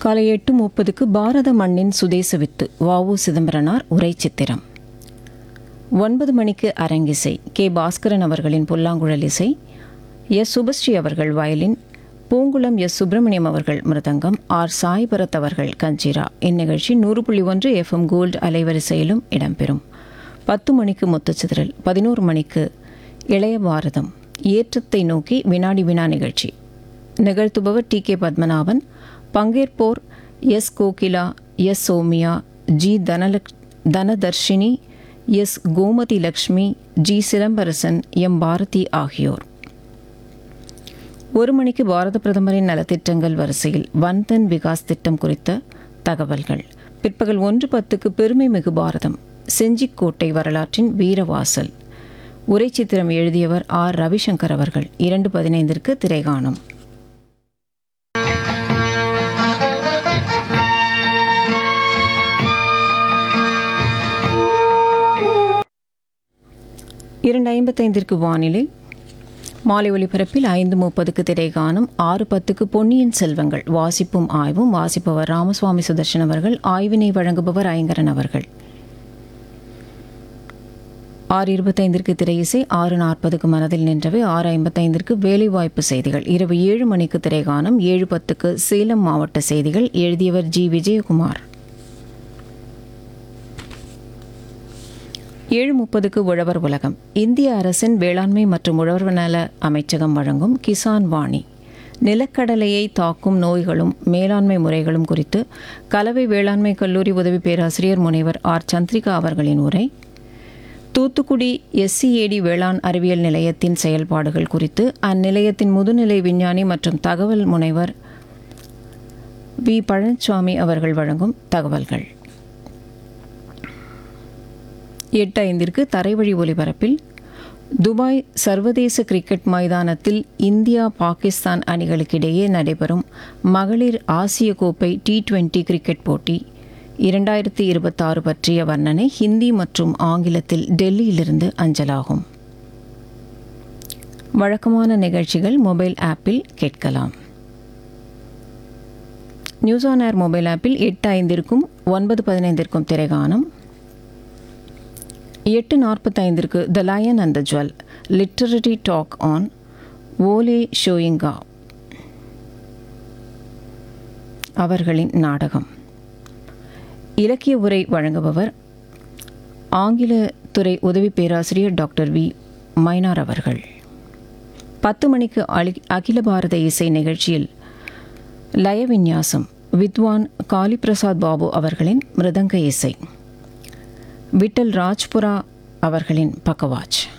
காலை எட்டு முப்பதுக்கு பாரத மண்ணின் சுதேச வித்து வாவு சிதம்பரனார் உரை சித்திரம் ஒன்பது மணிக்கு அரங்கிசை கே பாஸ்கரன் அவர்களின் புல்லாங்குழல் இசை எஸ் சுபஸ்ரீ அவர்கள் வயலின் பூங்குளம் எஸ் சுப்பிரமணியம் அவர்கள் மிருதங்கம் ஆர் சாய் பரத் அவர்கள் கஞ்சிரா இந்நிகழ்ச்சி நூறு புள்ளி ஒன்று எஃப்எம் கோல்டு அலைவரிசையிலும் இடம்பெறும் பத்து மணிக்கு முத்துச்சிதறல் பதினோரு மணிக்கு இளைய பாரதம் ஏற்றத்தை நோக்கி வினாடி வினா நிகழ்ச்சி நிகழ்த்துபவர் டி கே பத்மநாபன் பங்கேற்போர் S Kokila S Sowmya G தனலக் Dhanadharshini S Gomathi Lakshmi G Silambarasan M Bharathi ஆகியோர் ஒரு மணிக்கு பாரத பிரதமரின் நலத்திட்டங்கள் வரிசையில் வன்தன் விகாஸ் திட்டம் குறித்த தகவல்கள் பிற்பகல் ஒன்று பத்துக்கு பெருமை மிகு பாரதம் செஞ்சிக்கோட்டை வரலாற்றின் வீரவாசல் உரை சித்திரம் எழுதியவர் ஆர் ரவிசங்கர் அவர்கள் இரண்டு பதினைந்திற்கு திரைகாணும் இரண்டு ஐம்பத்தைந்திற்கு வானிலை மாலை ஒலிபரப்பில் ஐந்து முப்பதுக்கு திரைகாணும் ஆறு பத்துக்கு பொன்னியின் செல்வங்கள் வாசிப்பும் ஆய்வும் வாசிப்பவர் ராமசுவாமி சுதர்ஷன் அவர்கள் ஆய்வினை வழங்குபவர் ஐங்கரன் அவர்கள் ஆறு இருபத்தைந்திற்கு திரையிசை ஆறு நாற்பதுக்கு மனதில் நின்றவை ஆறு ஐம்பத்தைந்திற்கு வேலைவாய்ப்பு செய்திகள் இரவு ஏழு மணிக்கு திரைகாணும் ஏழு பத்துக்கு சேலம் மாவட்ட செய்திகள் எழுதியவர் ஜி விஜயகுமார் ஏழு முப்பதுக்கு உழவர் உலகம் இந்திய அரசின் வேளாண்மை மற்றும் உழவர் நல அமைச்சகம் வழங்கும் கிசான் வாணி நிலக்கடலையை தாக்கும் நோய்களும் மேலாண்மை முறைகளும் குறித்து கலவை வேளாண்மை கல்லூரி உதவி பேராசிரியர் முனைவர் ஆர் சந்திரிகா அவர்களின் உரை தூத்துக்குடி எஸ்சிஏடி வேளாண் அறிவியல் நிலையத்தின் செயல்பாடுகள் குறித்து அந்நிலையத்தின் முதுநிலை விஞ்ஞானி மற்றும் தகவல் முனைவர் வி பழனிசாமி அவர்கள் வழங்கும் தகவல்கள் எட்டு ஐந்திற்கு தரைவழி ஒலிபரப்பில் துபாய் சர்வதேச கிரிக்கெட் மைதானத்தில் இந்தியா பாகிஸ்தான் அணிகளுக்கிடையே நடைபெறும் மகளிர் ஆசிய கோப்பை டி டுவெண்டி கிரிக்கெட் போட்டி இரண்டாயிரத்தி இருபத்தாறு பற்றிய வர்ணனை ஹிந்தி மற்றும் ஆங்கிலத்தில் டெல்லியிலிருந்து அஞ்சலாகும் வழக்கமான நிகழ்ச்சிகள் மொபைல் ஆப்பில் கேட்கலாம் நியூஸ் ஆன் ஏர் மொபைல் ஆப்பில் எட்டு ஐந்திற்கும் ஒன்பது பதினைந்திற்கும் திரைகாணும் எட்டு நாற்பத்தைந்திற்கு the lion and the jewel literary talk on Wole Soyinka அவர்களின் நாடகம் இலக்கிய உரை வழங்குபவர் ஆங்கில துறை உதவி பேராசிரியர் டாக்டர் வி மைனார் அவர்கள் பத்து மணிக்கு அலி அகில பாரத இசை நிகழ்ச்சியில் லய விந்யாசம் வித்வான் காளிபிரசாத் பாபு அவர்களின் மிருதங்க இசை விட்டல் ராஜ்புரா அவர்களின் பக்கவாச்